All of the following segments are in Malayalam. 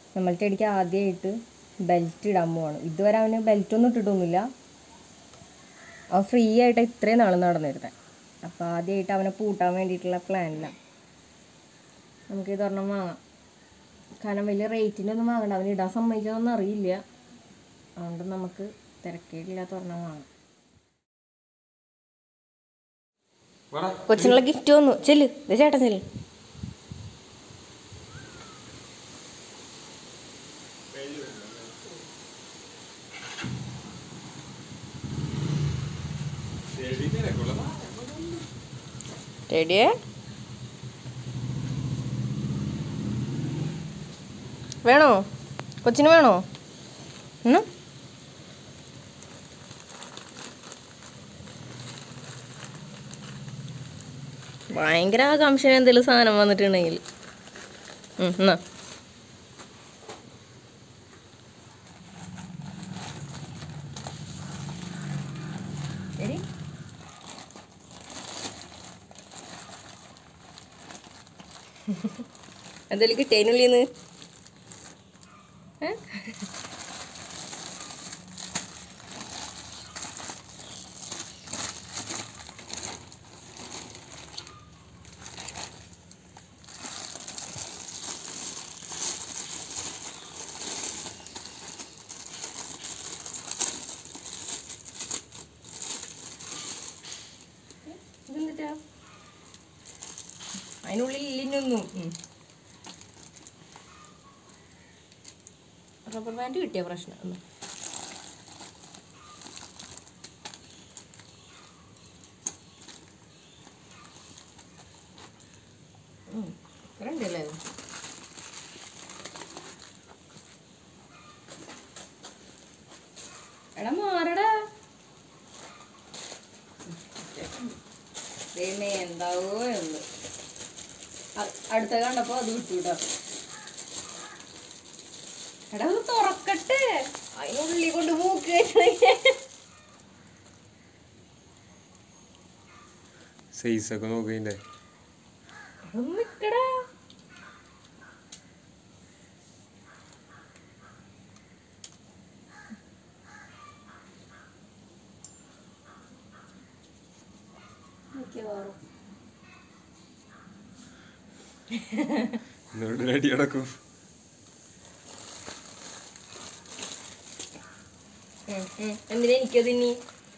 നമ്മൾ ചെടിക്ക് ആദ്യമായിട്ട് ബെൽറ്റ് ഇടാൻ പോവാണ് ഇതുവരെ അവന് ബെൽറ്റ് ഒന്നും ഇട്ടിട്ടൊന്നുമില്ല അവൻ ഫ്രീ ആയിട്ട് ഇത്രയും നാൾ നടന്നിരുന്നത് അപ്പോൾ ആദ്യമായിട്ട് അവനെ പൂട്ടാൻ വേണ്ടിയിട്ടുള്ള പ്ലാനിലാണ് നമുക്ക് ഇതൊരെണ്ണം വാങ്ങാം കാരണം വലിയ റേറ്റിനൊന്നും വാങ്ങണ്ട അവന് ഇടാൻ സമ്മതിച്ചതൊന്നും അറിയില്ല അതുകൊണ്ട് നമുക്ക് തിരക്കേടില്ലാത്ത ഒരെണ്ണം വാങ്ങാം വാടാ കൊച്ചിനുള്ള ഗിഫ്റ്റ് വന്നു ചെല്ല് ദേ ചേട്ടൻ ചെല്ല് റെഡിയേ വേണോ കൊച്ചിന് വേണോ എന്നാ ഭയങ്കര ആകാംക്ഷ എന്തെങ്കിലും സാധനം വന്നിട്ടുണ്ടെങ്കിൽ ഉം, എന്നാ എടി എന്തായാലും കിട്ടിയതിനുള്ളിന്ന് ഇതെന്നിട്ടാ അതിനുള്ളിൽ ഇല്ലിനൊന്നും റബ്ബർ ബാൻഡ് കിട്ടിയ പ്രശ്നം ഒന്ന്. ഉം, ഇത്ര ഉണ്ടല്ലേ ഇത്? എടാ മാറടാ ദൈവമേ എന്താവോ എന്ന് അ- അടുത്ത കണ്ടപ്പോ അത് വിട്ടു കേട്ടോ എടാ അത് തുറക്കട്ടെ അതിനുള്ളിൽ കൊണ്ട് മൂക്ക് വെച്ചതൊക്കെ സൈസ് ഒക്കെ നോക്കിണ്ടേ ഒന്ന് നിക്കടാ മിക്കവാറും എന്നോട് അടി അടക്കും ഉം, ഉം. എന്തിനാ എനിക്കത് ഇനി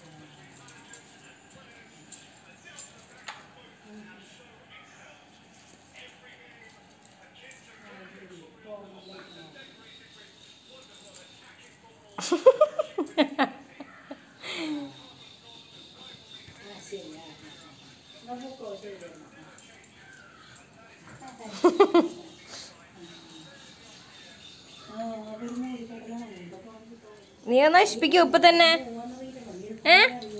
നീ ഒന്ന് നശിപ്പിക്കോ ഇപ്പൊ തന്നെ ഏ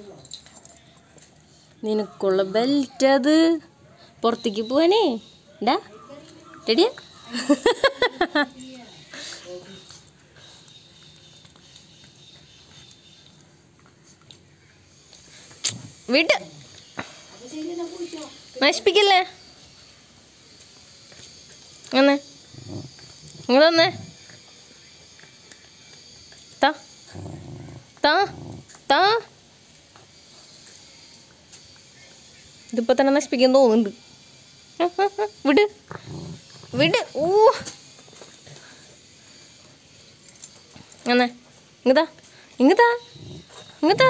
നിനക്കുള്ള ബെൽറ്റ് അത് പുറത്തേക്ക് പോവാനേ ഡാ റെഡിയാ വിട്ട് നശിപ്പിക്കല്ലേ അങ്ങനെ നിങ്ങൾ തന്നെ താ താ താ ഇതിപ്പോ തന്നെ നശിപ്പിക്കാൻ തോന്നുന്നുണ്ട് ആ, ആ, ആ, വിട് വിട് ഓ അങ്ങനെ ഇങ്ങതാ ഇങ്ങതാ ഇങ്ങതാ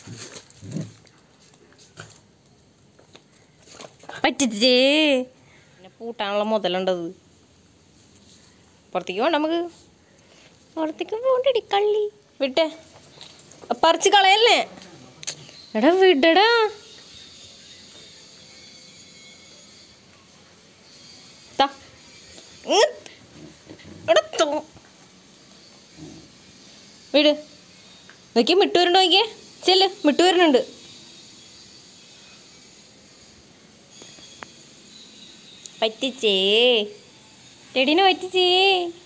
പറ്റിച്ചേ പിന്നെ പൂട്ടാനുള്ള മുതലുണ്ടത് പുറത്തേക്ക് പോണ്ട നമുക്ക് പുറത്തേക്ക് പോണ്ടടി കള്ളി വിട്ടെ പറിച്ച് കളയല്ലേ എടാ വിടടാ താ. ഇങ്ങ്. എടാ തോ. വിട് നോക്കിയേ മിട്ടു വരുന്നുണ്ടോ നോക്കിയേ ചെല്ല് മിട്ടു വരുന്നുണ്ട് പറ്റിച്ചേ ടെടിനെ പറ്റിച്ചേ